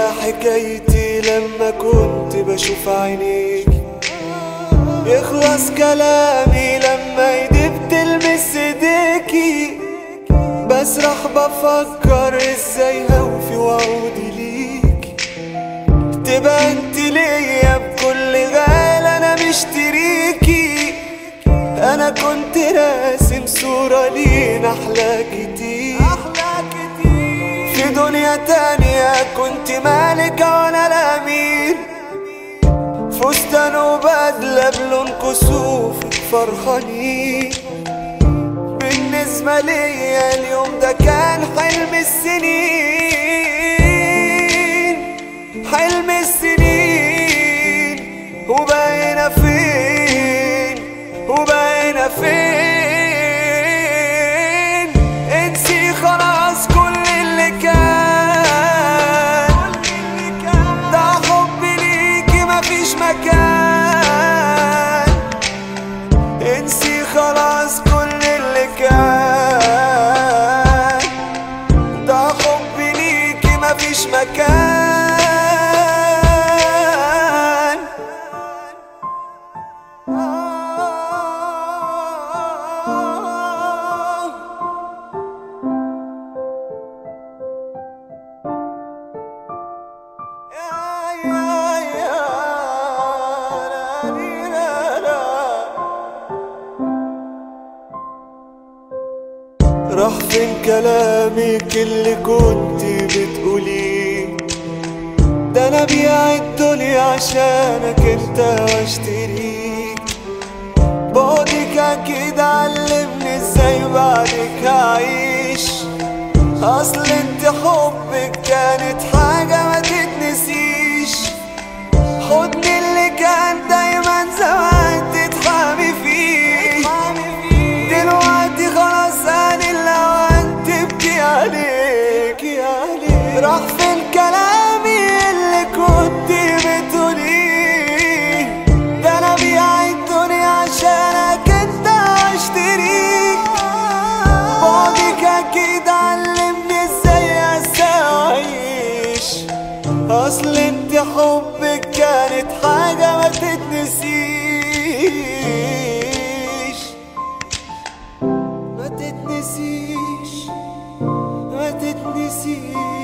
حكايتي لما كنت بشوف عينيك يخلص كلامي لما ايدي بتلمس ايديكي بسرح بفكر ازاي هوفي وعودي ليك تبقى انت ليا بكل غال انا مشتريكي انا كنت راسم صورة لينا احلى كتير في دنيا تانية كنت مالك وانا الامير فستان وبدلة بلون كسوفك فرحانين بالنسبة ليا اليوم ده كان حلم السنين حلم السنين وبقينا فين وبقينا فين انسي خلاص كل اللي كان ده حبي ليكي مفيش مكان انسي خلاص كل اللي كان ده حبي ليكي مفيش مكان يا يا يا لا لي لا لا راح فين كلامك اللي كنت بتقوليه ده انا بيع الدنيا عشانك انت واشتريك بعدك اكيد علمني ازاي بعدك هعيش اصل انت حبك كانت حاجة ما تتنسيش حضني اللي كان دايما زمان تتحامي فيه دلوقتي خلاص انا الاوان تبكي عليك يا عليك راح فين كلامي اللي كنت بتقوليه ده انا بيع الدنيا عشانك انت اشتريك بعدك اكيد علمني ازاي اعيش اصل انت حبك كانت حاجة ما تتنسيش ما تتنسيش ما تتنسيش